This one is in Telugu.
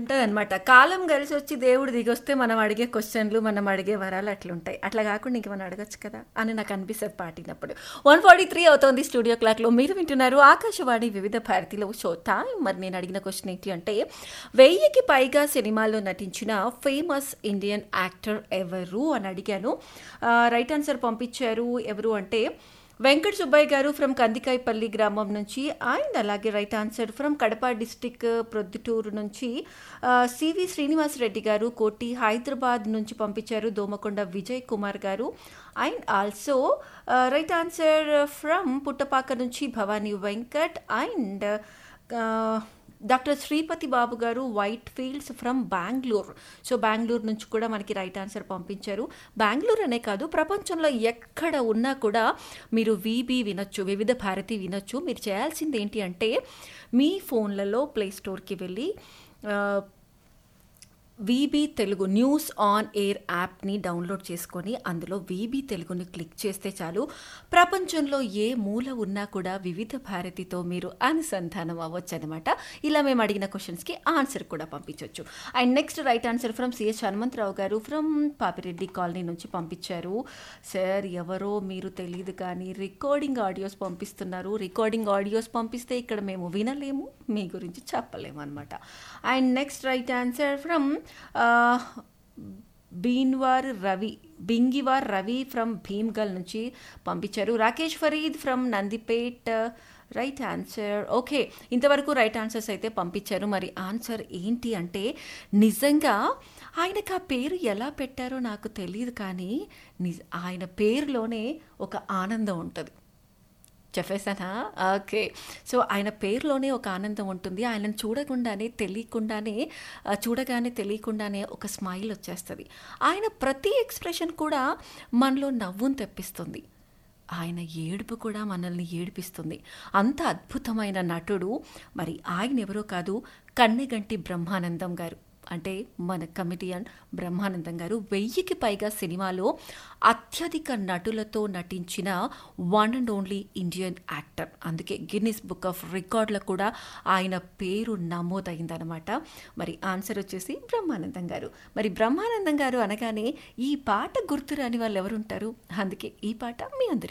ఉంటదనమాట. కాలం కలిసొచ్చి దేవుడు దిగొస్తే మనం అడిగే క్వెషన్‌లు, మనం అడిగే వరాలు అట్లుంటాయి. అట్లా గాకుండా ఇంకేమన్నా అడగొచ్చు కదా! అని నాకనిపిస్తది పాటినప్పుడు. 1:43 అవుతోంది స్టూడియో క్లాక్‌లో. మీరు వింటున్నారు ఆకాశవాణి వివిధ భారతిలో షో టైమ్. మరి నేను అడిగిన క్వెషన్ ఏంటి అంటే 1000కి పైగా సినిమాల్లో నటించిన ఫేమస్ ఇండియన్ యాక్టర్ ఎవరు అని అడిగాను. ఆహ్, రైట్ ఆన్సర్ పంపించారు. ఎవరు అంటే వెంకట సుబ్బయ్య గారు ఫ్రమ్ కందికాయపల్లి గ్రామం నుంచి అండ్ అలాగే right answer from Kadapa district Proddatur నుంచి ఆహ్, సివి శ్రీనివాస్ రెడ్డి గారు కోటి హైదరాబాద్ నుంచి పంపించారు. Domakonda Vijay Kumar garu and also ah, right answer from Puttapaka నుంచి Bhavani Venkat and ah, doctor Sripathi Babu garu white fields from Bengaluru. So, Bengaluru నుంచి కూడా మనకి రైట్ ఆన్సర్ పంపించారు. బెంగుళూరు అనే కాదు ప్రపంచంలో ఎక్కడ ఉన్నా కూడా మీరు వీబీ వినొచ్చు. వివిధ భారతి వినొచ్చు. మీరు చేయాల్సింది ఏంటి అంటే మీ ఫోన్లలో ప్లే స్టోర్‌కి వెళ్ళి ah, VB Telugu news on air యాప్‌ని డౌన్లోడ్ చేసుకొని అందులో వీబీ తెలుగుని క్లిక్ చేస్తే చాలు ప్రపంచంలో ఏ మూల ఉన్నా కూడా వివిధ భారతితో మీరు అనుసంధానం అవ్వొచ్చనమాట. ఇలా మేము అడిగిన క్వెషన్స్‌కి ఆన్సర్ కూడా పంపించొచ్చు. And next right answer from CH Hanumantharao garu from Papireddy colony నుంచి పంపించారు. సార్ ఎవరో మీరు తెలీదు కానీ రికార్డింగ్ ఆడియోస్ పంపిస్తున్నారు. రికార్డింగ్ ఆడియోస్ పంపిస్తే ఇక్కడ మేము వినలేము. మీ గురించి చెప్పలేమనమాట. And next right answer from ah, Beenwar Ravi Bingiwar Ravi from Bheemgal నుంచి పంపించారు. Rakesh Farid from Nandipet right answer. Okay. ఇంతవరకు రైట్ ఆన్సర్స్ అయితే పంపించారు. మరి ఆన్సర్ ఏంటి అంటే నిజంగా ఆయనకి ఆ పేరు ఎలా పెట్టారో నాకు తెలీదు కానీ నిజ ఆయన పేరులోనే ఒక ఆనందం ఉంటది. చెప్పేసానా? ఓకే. సో, ఆయన పేరులోనే ఒక ఆనందం ఉంటుంది. ఆయనను చూడకుండానే తెలియకుండానే ఆహ్, చూడగానే తెలియకుండానే ఒక స్మైల్ వచ్చేస్తది. ఆయన ప్రతి ఎక్స్‌ప్రెషన్ కూడా మనలో నవ్వును తెప్పిస్తుంది. ఆయన ఏడుపు కూడా మనల్ని ఏడిపిస్తుంది. అంత అద్భుతమైన నటుడు. మరి ఆయన ఎవరో కాదు కన్నెగంటి బ్రహ్మానందం గారు. అంటే మన కమెడియన్ బ్రహ్మానందం గారు 1000కి పైగా సినిమాలో అత్యధిక నటులతో నటించిన one and only Indian actor. అందుకే గిన్నిస్ బుక్ ఆఫ్ రికార్డ్‌లో కూడా ఆయన పేరు నమోదయిందనమాట. మరి ఆన్సర్ వచ్చేసి బ్రహ్మానందం గారు. మరి బ్రహ్మానందం గారు అనగానే ఈ పాట గుర్తు రాని వాళ్ళు ఎవరుంటారు? అందుకే ఈ పాట మీ అందరి